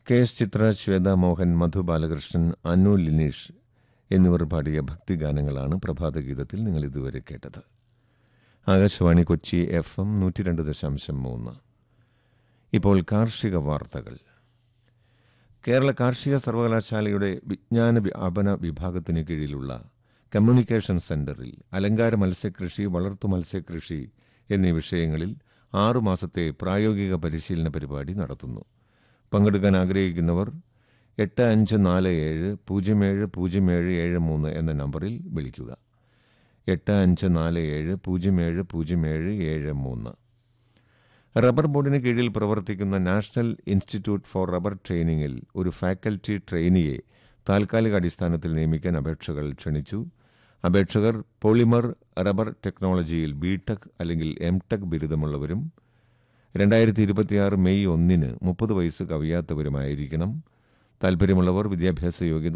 K S Chithra Shweta Mohan Madhu Balakrishnan Anu Lineesh എന്നിവർ പാടിയ ഭക്തിഗാനങ്ങളാണ് പ്രഭാതഗീതത്തിൽ നിങ്ങൾ ഇതുവരെ കേട്ടത് ആകാശവാണി കൊച്ചി എഫ് എം നൂറ്റി രണ്ട് ദശാംശം മൂന്ന് ഇപ്പോൾ കാർഷിക വാർത്തകൾ കേരള കാർഷിക സർവകലാശാലയുടെ വിജ്ഞാന വ്യാപന വിഭാഗത്തിന് കീഴിലുള്ള കമ്മ്യൂണിക്കേഷൻ സെന്ററിൽ അലങ്കാര മത്സ്യകൃഷി വളർത്തു മത്സ്യകൃഷി എന്നീ വിഷയങ്ങളിൽ ആറു മാസത്തെ പ്രായോഗിക പരിശീലന പരിപാടി നടത്തുന്നു പങ്കെടുക്കാൻ ആഗ്രഹിക്കുന്നവർ എട്ട് അഞ്ച് നാല് ഏഴ് പൂജ്യം ഏഴ് പൂജ്യം ഏഴ് ഏഴ് മൂന്ന് എന്ന നമ്പറിൽ വിളിക്കുക എട്ട് അഞ്ച് നാല് ഏഴ് പൂജ്യം ഏഴ് പൂജ്യം ഏഴ് ഏഴ് മൂന്ന് റബ്ബർ ബോർഡിന് കീഴിൽ പ്രവർത്തിക്കുന്ന നാഷണൽ ഇൻസ്റ്റിറ്റ്യൂട്ട് ഫോർ റബ്ബർ ട്രെയിനിങ്ങിൽ ഒരു ഫാക്കൽറ്റി ട്രെയിനിയെ താൽക്കാലിക അടിസ്ഥാനത്തിൽ നിയമിക്കാൻ അപേക്ഷകൾ ക്ഷണിച്ചു അപേക്ഷകർ പോളിമർ റബ്ബർ ടെക്നോളജിയിൽ ബിടെക് അല്ലെങ്കിൽ എം ടെക് ബിരുദമുള്ളവരും രണ്ടായിരത്തി ഇരുപത്തിയാറ് മെയ് ഒന്നിന് മുപ്പത് വയസ്സ് കവിയാത്തവരുമായിരിക്കണം താൽപ്പര്യമുള്ളവർ വിദ്യാഭ്യാസ യോഗ്യത